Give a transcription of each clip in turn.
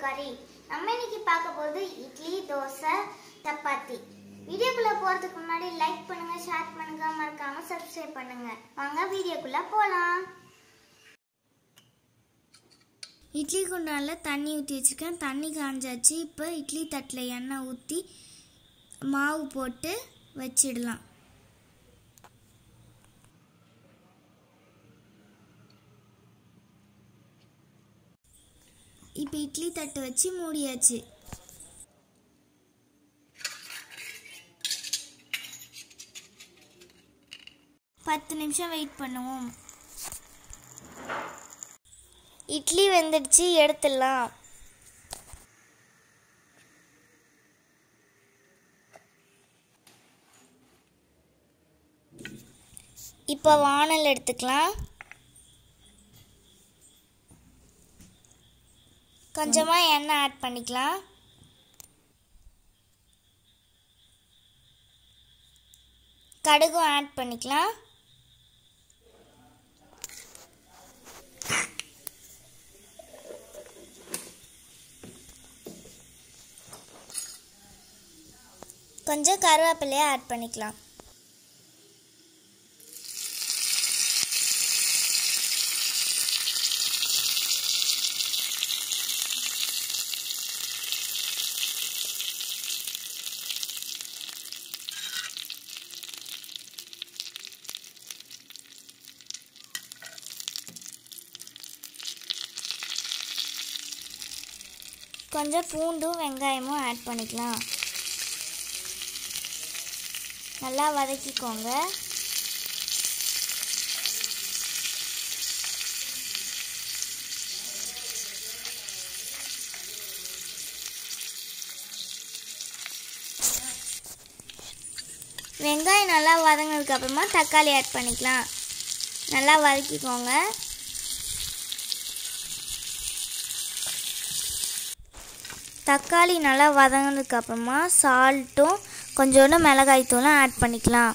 கறி நம்ம இன்னைக்கு பார்க்க போது இட்லி தோசை சப்பாத்தி வீடியோக்குள்ள போறதுக்கு முன்னாடி லைக் பண்ணுங்க ஷேர் பண்ணுங்க மறக்காம சப்ஸ்கிரைப் பண்ணுங்க வாங்க வீடியோக்குள்ள போலாம் இட்லி குண்டானில் தண்ணி ஊற்றி வச்சுருக்கேன் தண்ணி காஞ்சாச்சு இப்போ இட்லி தட்டில் எண்ணெய் ஊற்றி மாவு போட்டு வச்சிடலாம் இப்போ இட்லி தட்டு வச்சு மூடியாச்சு பத்து நிமிஷம் வெயிட் பண்ணுவோம் இட்லி வெந்துடுச்சு எடுத்துடலாம் இப்போ வானல் எடுத்துக்கலாம் கொஞ்சமாக எண்ணெய் ஆட் பண்ணிக்கலாம் கடுகும் ஆட் பண்ணிக்கலாம் கொஞ்சம் கருவேப்பிலையை ஆட் பண்ணிக்கலாம் கொஞ்சம் பூண்டும் வெங்காயமும் ஆட் பண்ணிக்கலாம் நல்லா வதக்கிக்கோங்க வெங்காயம் நல்லா வதங்கினதுக்கு அப்புறமா தக்காளி ஆட் பண்ணிக்கலாம் நல்லா வதக்கிக்கோங்க தக்காளி நல்லா வதங்கினதுக்கு அப்புறமா சால்ட்டும் கொஞ்சோண்டு மிளகாய் தூளும் ஆட் பண்ணிக்கலாம்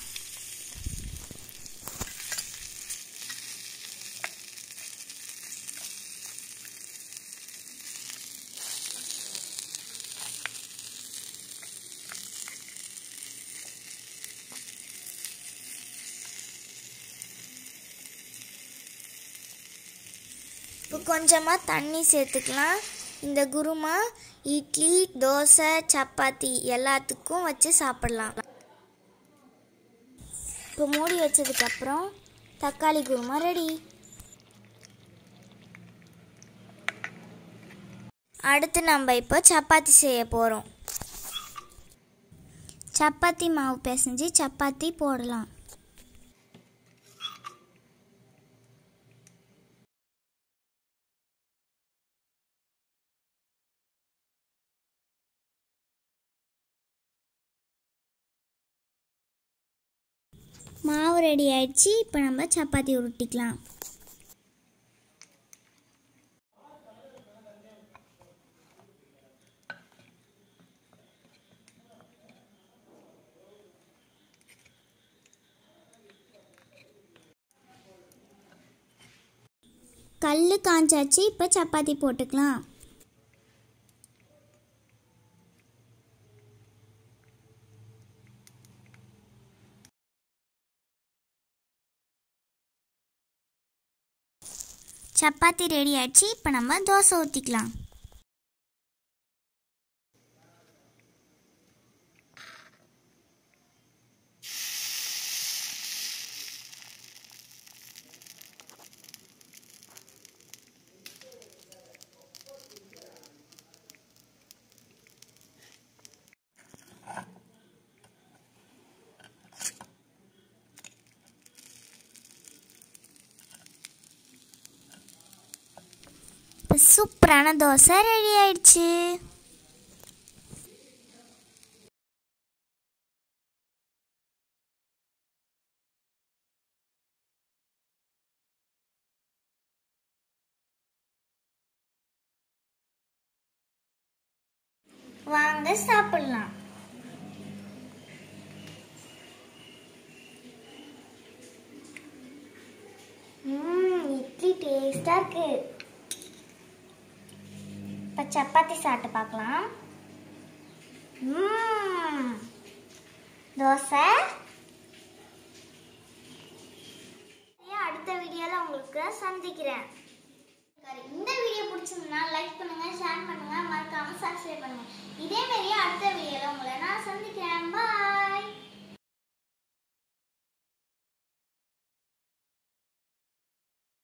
இப்போ கொஞ்சமாக தண்ணி சேர்த்துக்கலாம் இந்த குருமா இட்லி தோசை சப்பாத்தி எல்லாத்துக்கும் வச்சு சாப்பிடலாம் இப்போ மூடி வச்சதுக்கப்புறம் தக்காளி குருமா ரெடி அடுத்து நம்ம இப்போ சப்பாத்தி செய்ய போகிறோம் சப்பாத்தி மாவு பிசைஞ்சு சப்பாத்தி போடலாம் மாவு ரெடி ஆயிடுச்சு இப்போ நம்ம சப்பாத்தி உருட்டிக்கலாம் கல் காஞ்சாச்சு இப்போ சப்பாத்தி போட்டுக்கலாம் சப்பாத்தி ரெடி ஆயிடுச்சு இப்போ நம்ம தோசை ஊற்றிக்கலாம் இப்போ சூப்பரான தோசை ரெடி ஆயிடுச்சு வாங்க சாப்பிடலாம் ம் இட்லி டேஸ்டா இருக்கு இப்போ சப்பாத்தி சாப்பிட்டு பார்க்கலாம் ம்ம். தோசை அடுத்த வீடியோவில் உங்களுக்கு சந்திக்கிறேன் இந்த வீடியோ பிடிச்சிருந்தா லைக் பண்ணுங்க ஷேர் பண்ணுங்க மறக்காம சப்ஸ்கிரைப் பண்ணுங்க இதே மாதிரியே அடுத்த வீடியோவில் உங்களை நான் சந்திக்கிறேன்